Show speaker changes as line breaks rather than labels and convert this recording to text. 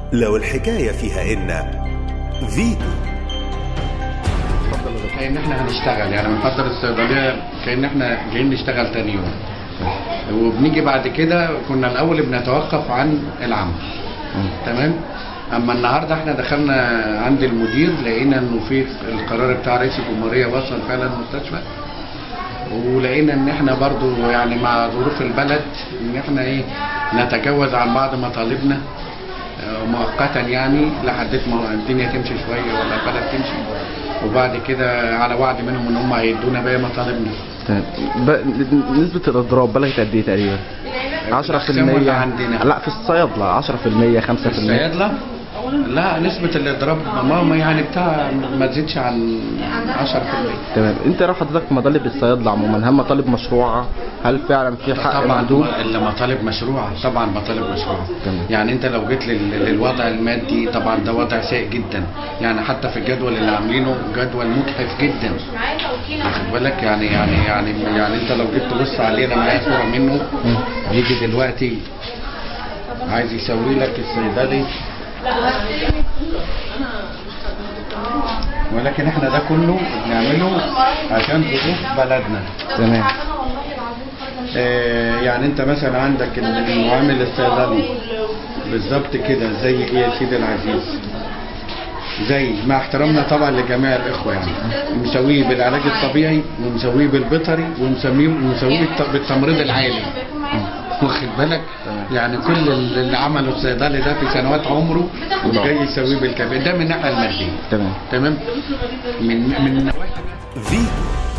لو الحكاية فيها إن فيتو
كأن احنا هنشتغل يعني بنفضل الصيدلية كأن احنا جايين نشتغل تاني يوم وبنيجي بعد كده كنا الأول بنتوقف عن العمل تمام اما النهارده احنا دخلنا عند المدير لقينا انه في القرار بتاع رئيس الجمهوريه وصل فعلا المستشفى ولقينا ان احنا برضو يعني مع ظروف البلد ان احنا ايه نتجاوز عن بعض مطالبنا آه، مؤقتا يعني لحد ما الدنيا تمشي شويه ولا البلد تمشي وبعد كده على وعد منهم ان هم هيدونا باقي مطالبنا
تمام ب- نسبة الإضراب بلغت قد إيه تقريبا؟ 10%
الأقسام ولا عندنا؟
لا في الصيادلة 10% 5%
الصيادله لا نسبة الإضراب ماما يعني بتاع ما تزيدش عن 10%
تمام انت لو حضرتك مطالب الصيادلة عموما هل مطالب مشروعة؟ هل فعلا في حق
طبعا
مهدود؟
اللي مطالب مشروعه طبعا مطالب مشروعه
تمام.
يعني انت لو جيت لل- للوضع المادي طبعا ده وضع سيء جدا يعني حتى في الجدول اللي عاملينه جدول مجحف جدا واخد بالك يعني يعني يعني يعني انت لو جيت تبص عليه انا معايا صوره منه يجي دلوقتي عايز يسوي لك الصيدلي ولكن احنا ده كله بنعمله عشان ظروف بلدنا
تمام
آه، يعني انت مثلا عندك ال- المعامل الصيدلي بالظبط كده زي ايه يا سيدي العزيز زي مع احترامنا طبعا لجميع الاخوه يعني مسويه بالعلاج الطبيعي ومسويه بالبيطري ومسميه ومسويه بالت- بالتمريض العالي واخد بالك يعني كل ال- اللي عمله الصيدلي ده في سنوات عمره وجاي يسويه بالكبير ده من الناحيه الماديه
تمام
تمام من من نواحي
فيتو